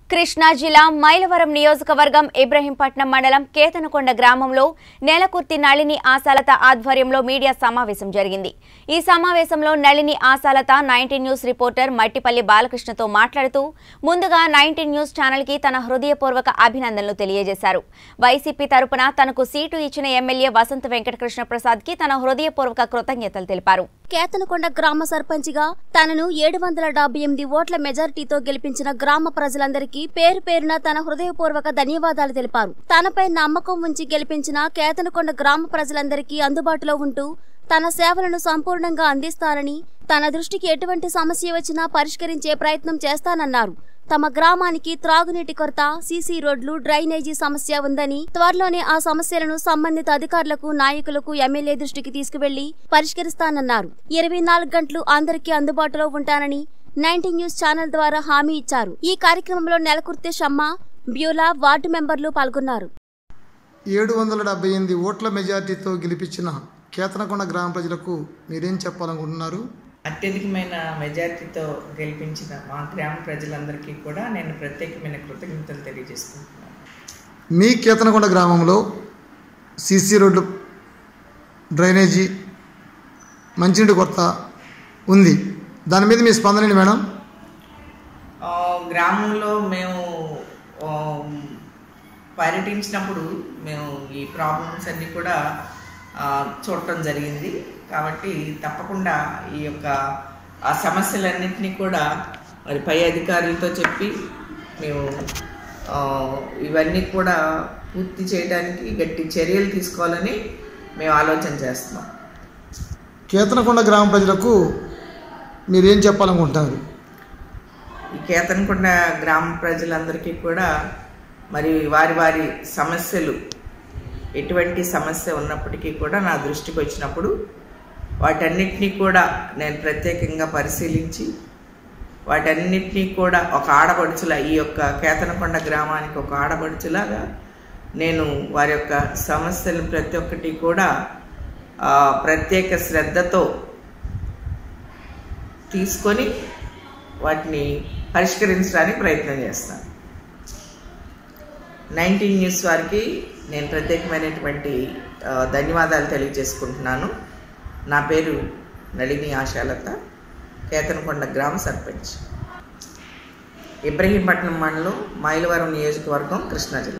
కృష్ణా జిల్లా మైలవరం నియోజకవర్గం ఇబ్రహీంపట్నం మండలం కేతనకొండ గ్రామంలో నేలకుర్తి నళిని ఆశాలత ఆధ్వర్యంలో మీడియా సమావేశం జరిగింది ఈ సమావేశంలో Nalini Ashalatha nineteen news reporter Mattipalli బాలకృష్ణతో మాట్లాడుతూ ముందుగా నైన్టీన్ న్యూస్ ఛానల్ కి తన హృదయపూర్వక అభినందనలు తెలియజేశారు వైసీపీ తరపున తనకు సీటు ఇచ్చిన ఎమ్మెల్యే వసంత వెంకటకృష్ణ ప్రసాద్ కి తన హృదయపూర్వక కృతజ్ఞతలు తెలిపారు కేతనకొండ గ్రామ సర్పంచిగా తనను ఏడు వందల డెబ్బై ఎనిమిది ఓట్ల మెజారిటీతో గెలిపించిన గ్రామ ప్రజలందరికీ పేరు పేరున తన హృదయపూర్వక ధన్యవాదాలు తెలిపారు తనపై నమ్మకం ఉంచి గెలిపించిన కేతనకొండ గ్రామ ప్రజలందరికీ అందుబాటులో ఉంటూ తన సేవలను సంపూర్ణంగా అందిస్తానని తన దృష్టికి ఎటువంటి సమస్య వచ్చినా పరిష్కరించే ప్రయత్నం చేస్తానన్నారు తమ గ్రామానికి త్రాగునీటి కొరత సీసీ రోడ్లు డ్రైనేజీ సమస్య ఉందని త్వరలోనే ఆ సమస్యలను సంబంధిత అధికారులకు నాయకులకు ఎమ్మెల్యే దృష్టికి తీసుకువెళ్లి పరిష్కరిస్తానన్నారు ఇరవై నాలుగు గంటలు అందరికీ అందుబాటులో ఉంటానని నైన్టీ న్యూస్ ఛానల్ ద్వారా హామీ ఇచ్చారు ఈ కార్యక్రమంలో నెలకుర్తి షమ్మ బ్యూలా వార్డు మెంబర్లు పాల్గొన్నారు ఏడు వందల డెబ్బై ఎనిమిది ఓట్ల మెజార్టీతో గెలిపించిన కేతనకొండ గ్రామ ప్రజలకు మీరేం చెప్పాలనుకుంటున్నారు అత్యధికమైన మెజార్టీతో గెలిపించిన మా గ్రామ ప్రజలందరికీ కూడా నేను ప్రత్యేకమైన కృతజ్ఞతలు తెలియజేసుకుంటున్నాను మీ కేతనకొండ గ్రామంలో సీసీ రోడ్లు డ్రైనేజీ మంచినీటి కొరత ఉంది దాని మీద మీ స్పందన ఏంటి మేడం ఆ, గ్రామంలో మేము ఆ, పర్యటించినప్పుడు మేము ఈ ప్రాబ్లమ్స్ అన్నీ కూడా ఆ, చూడటం జరిగింది కాబట్టి తప్పకుండా ఈ యొక్క ఆ సమస్యలన్నింటినీ కూడా మరి పై అధికారులతో చెప్పి మేము ఆ, ఇవన్నీ కూడా పూర్తి చేయడానికి గట్టి చర్యలు తీసుకోవాలని మేము ఆలోచన చేస్తున్నాం కేతనకొండ గ్రామ ప్రజలకు మీరేం చెప్పాలనుకుంటున్నారు ఈ కేతనకొండ గ్రామ ప్రజలందరికీ కూడా మరి వారి వారి సమస్యలు ఎటువంటి సమస్య ఉన్నప్పటికీ కూడా నా దృష్టికి వచ్చినప్పుడు వాటన్నిటినీ కూడా నేను ప్రత్యేకంగా పరిశీలించి వాటన్నిటినీ కూడా ఒక ఆడపడుచులా ఈ యొక్క కేతనకొండ గ్రామానికి ఒక ఆడపడుచులాగా నేను వారి యొక్క సమస్యలు ప్రతి ఒక్కటి కూడా ఆ, ప్రత్యేక శ్రద్ధతో తీసుకొని వాటిని పరిష్కరించడానికి ప్రయత్నం చేస్తాను నైన్టీన్ న్యూస్ వారికి నేను ప్రత్యేకమైనటువంటి ఆ, ధన్యవాదాలు తెలియజేసుకుంటున్నాను నా పేరు నళిని ఆశాలత కేతనకొండ గ్రామ సర్పంచ్ ఇబ్రహీంపట్నం మండలం మైలవరం నియోజకవర్గం కృష్ణా జిల్లా